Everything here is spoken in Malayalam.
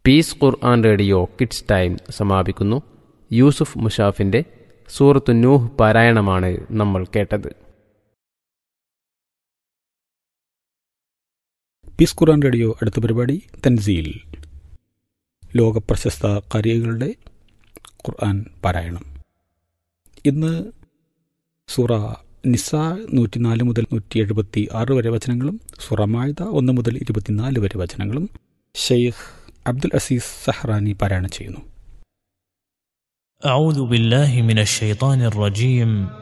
piece Quran radio kids time സമാപിക്കുന്നു യൂസുഫ് മുഷാഫിൻ്റെ സൂറത്തു നൂഹ് പാരായണമാണ് നമ്മൾ കേട്ടത് പീസ് ഖുറാൻ റേഡിയോ അടുത്ത പരിപാടി തൻസീൽ ലോകപ്രശസ്ത കാരികളുടെ ഖുർആൻ പാരായണം ഇന്ന് സൂറ നിസ നൂറ്റിനാല് മുതൽ നൂറ്റി എഴുപത്തി ആറ് വരെ വചനങ്ങളും സൂറ മാഴ്ത ഒന്ന് മുതൽ ഇരുപത്തിനാല് വരെ വചനങ്ങളും ഷെയ്ഖ് അബ്ദുൽ അസീസ് സഹ്റാനി പാരായണം ചെയ്യുന്നു أعوذ بالله من الشيطان الرجيم